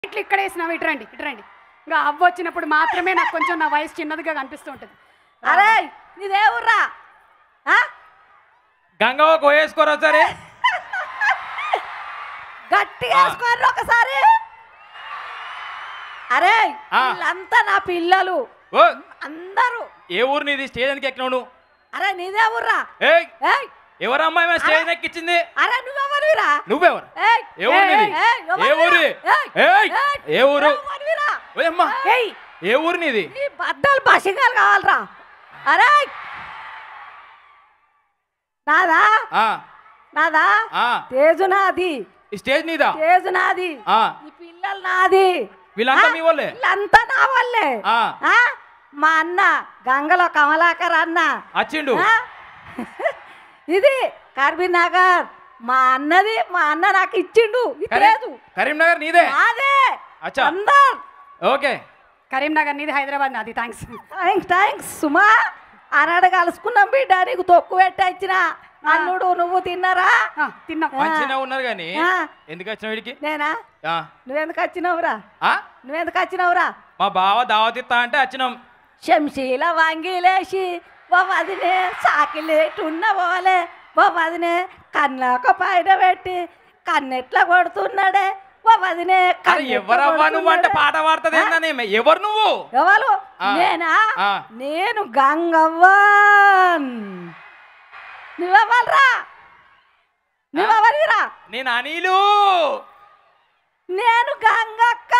ఇట్లా ఇక్కడ వేసినావు ఇటు రండి ఇటు రండి ఇంకా అవ్వ వచ్చినప్పుడు మాత్రమే నాకు కొంచెం నా వయసు చిన్నదిగా కనిపిస్తూ ఉంటుంది అరే నీదే ఊర్రా ఆ? గంగవ్వ కోయేసుకోరా సరే గట్టిగా ఆ. వేసుకోర్రు ఒకసారి అరే ఆ. వీళ్ళంతా నా పిల్లలు ఓ అందరూ ఏ ఊరు నీది స్టేజ్ ఎందుకు ఎక్కినావు నువ్వు అరే నీదే ఊర్రా ఏయ్ ఏయ్ ఎవరు అమ్మాయి మన స్టేజ్ ఎక్కించింది అరే నువ్వెవరివిరా నువ్వెవరు ఏయ్ ఏ ఊరు నీది ఏయ్, ఏ ఎవరివిరా? ఊరు ఏయ్, ఏయ్ ఏయ్, ఏ ఊరు ఎవరివిరా? ఓయమ్మా ఏయ్ ఏ ఊరు నీది నీ బద్దలు బసిగాలు కావాలరా అరే నాదా ఆ నాదా ఆ తేజు నాది ఈ స్టేజ్ నీదా తేజు నాది ఆ ఈ పిల్లలు నాది వీళ్ళంతా ఆ? మీ వాళ్ళే వీళ్ళంతా నా వాళ్ళే ఆ ఆ? మా అన్న గంగలో కమలాకర్ అన్న వచ్చిండు ఆ? ఇది కర్బీనగర్ మా అన్నది మా అన్న నాకు ఇచ్చిండు ఇది కరీం- లేదు కరీంనగర్ నీదే నాదే అచ్చా. అందర్ ఓకే కరీంనగర్ నీది హైదరాబాద్ నాది థ్యాంక్స్ థ్యాంక్స్ థ్యాంక్స్ సుమా ఆనాడు కలుసుకున్నాం బిడ్డ నీకు తొక్కు పెట్టి వచ్చిన అల్లుడు నువ్వు తిన్నారా తిన్నాం మంచిగా ఉన్నారు కానీ ఆ. ఎందుకు వచ్చిన వీడికి నేనా ఆ. నువ్వెందుకు వచ్చినావురా ఆ? నువ్వెందుకు వచ్చినావురా మా బావ దావతిస్తా అంటే వచ్చినాం శంశీల వంగిలేసి ఓ వదినే సాకిలేటున్న పోలే ఓ వదినే కన్నాక పైన పెట్టి కన్నెట్లా కొడుతున్నాడే ఓ వదినే అరే కన్నెట్లా ఎవరవ్వా నువ్వు అంటే కొడుతున్నాడే. పాట పాడుతుంది ఏందని ఎవరు నువ్వు ఎవరు ఆ. నేనా ఆ. నేను గంగవ్వన్ నువ్వెవరురా నువ్వెవరిరా నేను అనిలు నేను గంగక్క